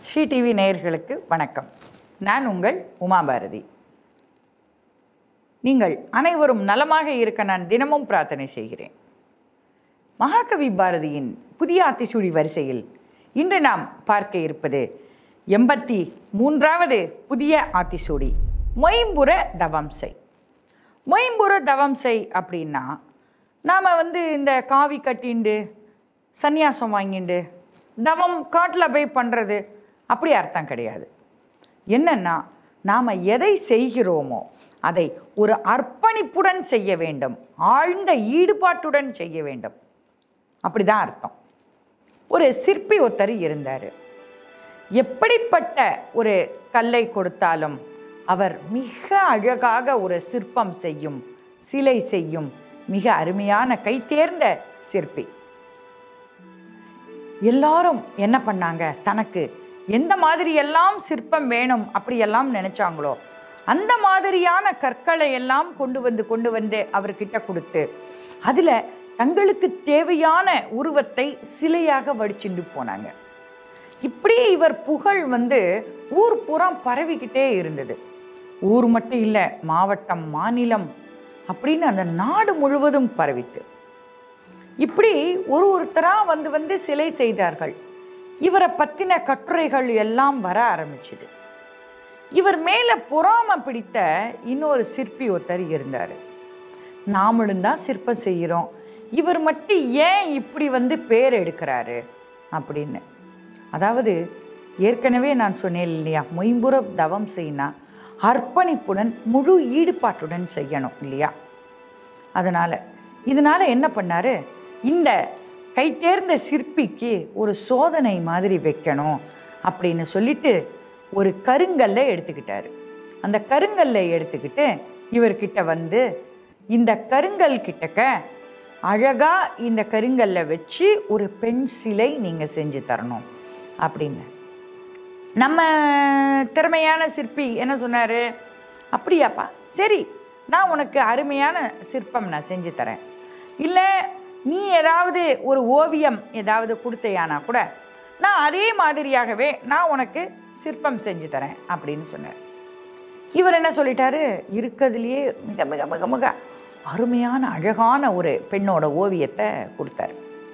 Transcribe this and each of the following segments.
Sri TV நேயர்களுக்கு வணக்கம் நான் உங்கள் உமா பாரதி நீங்கள் அனைவரும் நலமாக இருக்க நான் தினமும் பிரார்த்தனை செய்கிறேன் மகாகவி பாரதியின் புதிய ஆத்திசூடி வரிசையில் இன்று நாம் பார்க்க இருப்பது எண்பத்தி மூன்றாவது புதிய ஆத்திசூடி மொயம்புற தவம்சை மொயம்புற தவம்சை அப்படின்னா நாம் வந்து இந்த காவி கட்டிண்டு சந்நியாசம் வாங்கிண்டு தவம் காட்டில் போய் பண்ணுறது அப்படி அர்த்தம் கிடையாது என்னன்னா நாம் எதை செய்கிறோமோ அதை ஒரு அர்ப்பணிப்புடன் செய்ய வேண்டும் ஆழ்ந்த ஈடுபாட்டுடன் செய்ய வேண்டும் அப்படிதான் அர்த்தம் ஒரு சிற்பி ஒருத்தர் இருந்தார் எப்படிப்பட்ட ஒரு கல்லை கொடுத்தாலும் அவர் மிக அழகாக ஒரு சிற்பம் செய்யும் சிலை செய்யும் மிக அருமையான கை தேர்ந்த சிற்பி எல்லாரும் என்ன பண்ணாங்க தனக்கு எந்த மாதிரி எல்லாம் சிற்பம் வேணும் அப்படியெல்லாம் நினைச்சாங்களோ அந்த மாதிரியான கற்களை எல்லாம் கொண்டு வந்து கொண்டு வந்து அவர்கிட்ட கொடுத்து அதில் தங்களுக்கு தேவையான உருவத்தை சிலையாக வடிச்சுட்டு போனாங்க இப்படி இவர் புகழ் வந்து ஊர் புறம் பரவிக்கிட்டே இருந்தது ஊர் மட்டும் இல்லை மாவட்டம் மாநிலம் அப்படின்னு அந்த நாடு முழுவதும் பரவித்து இப்படி ஒரு ஒருத்தராக வந்து வந்து சிலை செய்தார்கள் இவரை பற்றின கட்டுரைகள் எல்லாம் வர ஆரம்பிச்சுது இவர் மேலே பொறாம பிடித்த இன்னொரு சிற்பி ஒருத்தர் இருந்தார் நாமளும் தான் சிற்பம் செய்கிறோம் இவர் மட்டும் ஏன் இப்படி வந்து பேர் எடுக்கிறாரு அப்படின்னு அதாவது ஏற்கனவே நான் சொன்னேன் இல்லையா மொயம்புற தவம் செய்யினா அர்ப்பணிப்புடன் முழு ஈடுபாட்டுடன் செய்யணும் இல்லையா அதனால் இதனால் என்ன பண்ணார் இந்த கை தேர்ந்த சிற்பிக்கு ஒரு சோதனை மாதிரி வைக்கணும் அப்படின்னு சொல்லிட்டு ஒரு கருங்கல்லை எடுத்துக்கிட்டாரு அந்த கருங்கல்லை எடுத்துக்கிட்டு இவர்கிட்ட வந்து இந்த கருங்கல் கிட்டக்க அழகா இந்த கருங்கல்லை வச்சு ஒரு பெண் சிலை நீங்கள் செஞ்சு தரணும் அப்படின்னு நம்ம திறமையான சிற்பி என்ன சொன்னார் அப்படியாப்பா சரி நான் உனக்கு அருமையான சிற்பம் நான் செஞ்சு தரேன் இல்லை நீ ஏதாவது ஒரு ஓவியம் ஏதாவது கொடுத்தையானா கூட நான் அதே மாதிரியாகவே நான் உனக்கு சிற்பம் செஞ்சு தரேன் அப்படின்னு சொன்னார் இவர் என்ன சொல்லிட்டாரு இருக்கிறதுலையே மிக மிக மிக மிக அருமையான அழகான ஒரு பெண்ணோட ஓவியத்தை கொடுத்தாரு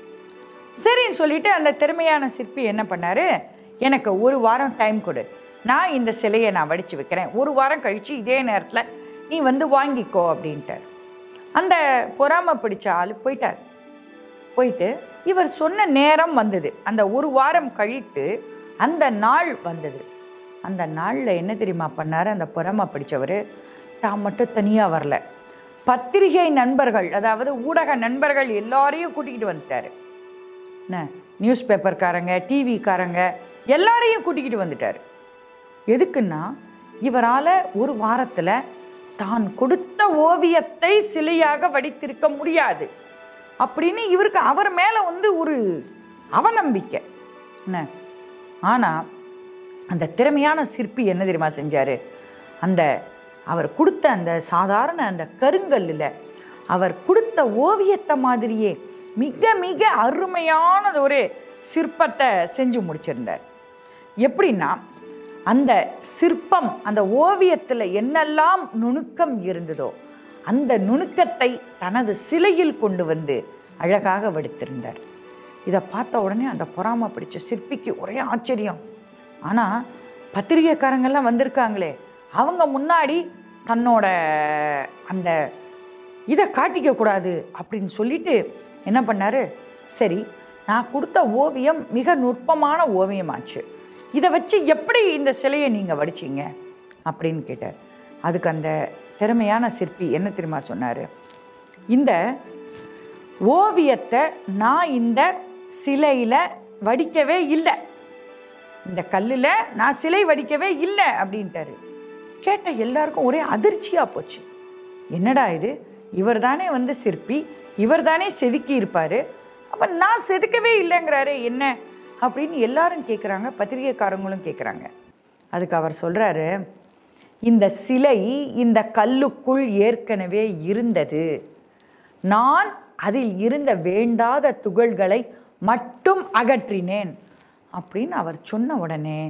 சரின்னு சொல்லிட்டு அந்த திறமையான சிற்பி என்ன பண்ணாரு எனக்கு ஒரு வாரம் டைம் கொடு நான் இந்த சிலையை நான் வடித்து வைக்கிறேன் ஒரு வாரம் கழித்து இதே நேரத்தில் நீ வந்து வாங்கிக்கோ அப்படின்ட்டார் அந்த பொறாமை பிடிச்ச ஆள் போயிட்டார் போயிட்டு இவர் சொன்ன நேரம் வந்தது அந்த ஒரு வாரம் கழித்து அந்த நாள் வந்தது அந்த நாளில் என்ன தெரியுமா பண்ணார் அந்த பொறாமை பிடிச்சவர் தான் மட்டும் தனியாக வரல பத்திரிகை நண்பர்கள் அதாவது ஊடக நண்பர்கள் எல்லாரையும் கூட்டிக்கிட்டு வந்துட்டார் என்ன நியூஸ் பேப்பர்காரங்க டிவிக்காரங்க எல்லாரையும் கூட்டிக்கிட்டு வந்துட்டார் எதுக்குன்னா இவரால் ஒரு வாரத்தில் தான் கொடுத்த ஓவியத்தை சிலையாக வடித்திருக்க முடியாது அப்படின்னு இவருக்கு அவர் மேலே வந்து ஒரு அவநம்பிக்கை என்ன ஆனால் அந்த திறமையான சிற்பி என்ன தெரியுமா செஞ்சார் அந்த அவர் கொடுத்த அந்த சாதாரண அந்த கருங்கல்லில் அவர் கொடுத்த ஓவியத்தை மாதிரியே மிக மிக அருமையான ஒரு சிற்பத்தை செஞ்சு முடிச்சிருந்தார் எப்படின்னா அந்த சிற்பம் அந்த ஓவியத்தில் என்னெல்லாம் நுணுக்கம் இருந்ததோ அந்த நுணுக்கத்தை தனது சிலையில் கொண்டு வந்து அழகாக வடித்திருந்தார் இதை பார்த்த உடனே அந்த பொறாமை பிடிச்ச சிற்பிக்கு ஒரே ஆச்சரியம் ஆனால் பத்திரிகைக்காரங்கெல்லாம் வந்திருக்காங்களே அவங்க முன்னாடி தன்னோட அந்த இதை காட்டிக்க கூடாது அப்படின்னு சொல்லிட்டு என்ன பண்ணாரு சரி நான் கொடுத்த ஓவியம் மிக நுட்பமான ஓவியமாச்சு இதை வச்சு எப்படி இந்த சிலையை நீங்கள் வடிச்சிங்க அப்படின்னு கேட்டார் அதுக்கு அந்த திறமையான சிற்பி என்ன தெரியுமா சொன்னார் இந்த ஓவியத்தை நான் இந்த சிலையில் வடிக்கவே இல்லை இந்த கல்லில் நான் சிலை வடிக்கவே இல்லை அப்படின்ட்டாரு கேட்ட எல்லாருக்கும் ஒரே அதிர்ச்சியாக போச்சு என்னடா இது இவர் தானே வந்து சிற்பி இவர் தானே செதுக்கி இருப்பார் அப்போ நான் செதுக்கவே இல்லைங்கிறாரு என்ன அப்படின்னு எல்லாரும் கேட்குறாங்க பத்திரிகைக்காரங்களும் கேட்குறாங்க அதுக்கு அவர் சொல்கிறாரு இந்த சிலை இந்த கல்லுக்குள் ஏற்கனவே இருந்தது நான் அதில் இருந்த வேண்டாத துகள்களை மட்டும் அகற்றினேன் அப்படின்னு அவர் சொன்ன உடனே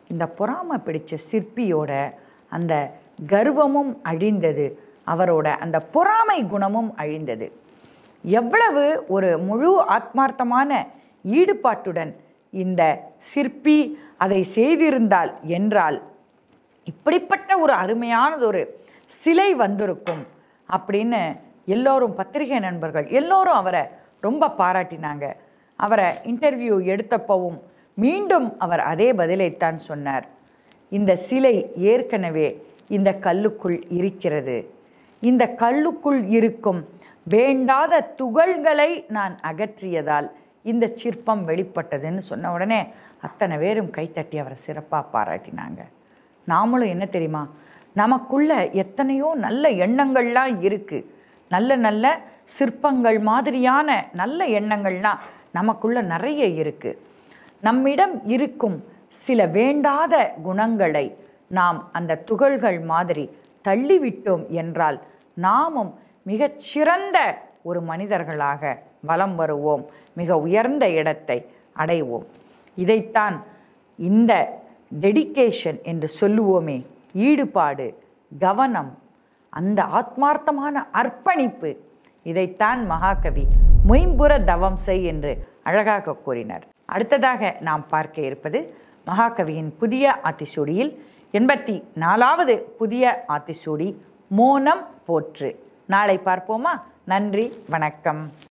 இந்த பொறாமை பிடிச்ச சிற்பியோட அந்த கர்வமும் அழிந்தது அவரோட அந்த பொறாமை குணமும் அழிந்தது எவ்வளவு ஒரு முழு ஆத்மார்த்தமான ஈடுபாட்டுடன் இந்த சிற்பி அதை செய்திருந்தால் என்றால் இப்படிப்பட்ட ஒரு அருமையானதொரு சிலை வந்திருக்கும் அப்படின்னு எல்லோரும் பத்திரிகை நண்பர்கள் எல்லோரும் அவரை ரொம்ப பாராட்டினாங்க அவரை இன்டர்வியூ எடுத்தப்பவும் மீண்டும் அவர் அதே பதிலைத்தான் சொன்னார் இந்த சிலை ஏற்கனவே இந்த கல்லுக்குள் இருக்கிறது இந்த கல்லுக்குள் இருக்கும் வேண்டாத துகள்களை நான் அகற்றியதால் இந்த சிற்பம் வெளிப்பட்டதுன்னு சொன்ன உடனே அத்தனை பேரும் கைத்தட்டி அவரை சிறப்பாக பாராட்டினாங்க நாமளும் என்ன தெரியுமா நமக்குள்ள எத்தனையோ நல்ல எண்ணங்கள்லாம் இருக்குது நல்ல நல்ல சிற்பங்கள் மாதிரியான நல்ல எண்ணங்கள்லாம் நமக்குள்ள நிறைய இருக்குது நம்மிடம் இருக்கும் சில வேண்டாத குணங்களை நாம் அந்த துகள்கள் மாதிரி தள்ளிவிட்டோம் என்றால் நாமும் மிகச்சிறந்த ஒரு மனிதர்களாக வலம் வருவோம் மிக உயர்ந்த இடத்தை அடைவோம் இதைத்தான் இந்த டெடிகேஷன் என்று சொல்லுவோமே ஈடுபாடு கவனம் அந்த ஆத்மார்த்தமான அர்ப்பணிப்பு இதைத்தான் மகாகவி மொயம்புற தவம் செய் என்று அழகாக கூறினார் அடுத்ததாக நாம் பார்க்க இருப்பது மகாகவியின் புதிய ஆத்திசூடியில் எண்பத்தி நாலாவது புதிய ஆத்திசூடி மோனம் போற்று நாளை பார்ப்போமா நன்றி வணக்கம்